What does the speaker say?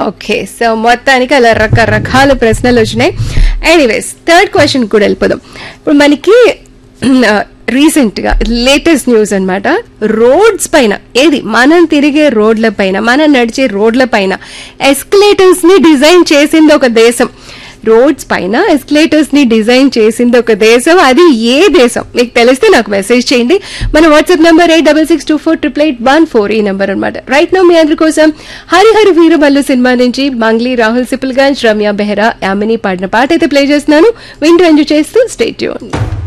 okay so మొత్తానికి అలా రకరకాల ప్రశ్నలు వచ్చినాయి ఎనీవేస్ థర్డ్ క్వశ్చన్ కూడా వెళ్ళిపోదాం ఇప్పుడు మనకి రీసెంట్ గా లేటెస్ట్ న్యూస్ అన్నమాట రోడ్స్ పైన ఏది మనం తిరిగే రోడ్ల పైన మనం నడిచే రోడ్ల పైన ఎస్కలేటర్స్ ని డిజైన్ చేసింది ఒక దేశం రోడ్స్ పైన ఎస్కలేటర్స్ ని డిజైన్ చేసింది ఒక దేశం అది ఏ దేశం మీకు తెలిస్తే నాకు మెసేజ్ చేయండి మన WhatsApp number eight double six two four triple eight one four ఈ నంబర్ అనమాట రైట్ నో మీ అందరి కోసం హరిహరి వీరమల్లు సినిమా నుంచి మంగ్లీ రాహుల్ సిపుల్గంజ్ రమ్య బెహ్రా యామిని పాడిన పాట అయితే ప్లే చేస్తున్నాను వింటూ ఎంజాయ్ చేస్తూ స్టేట్ ట్యూన్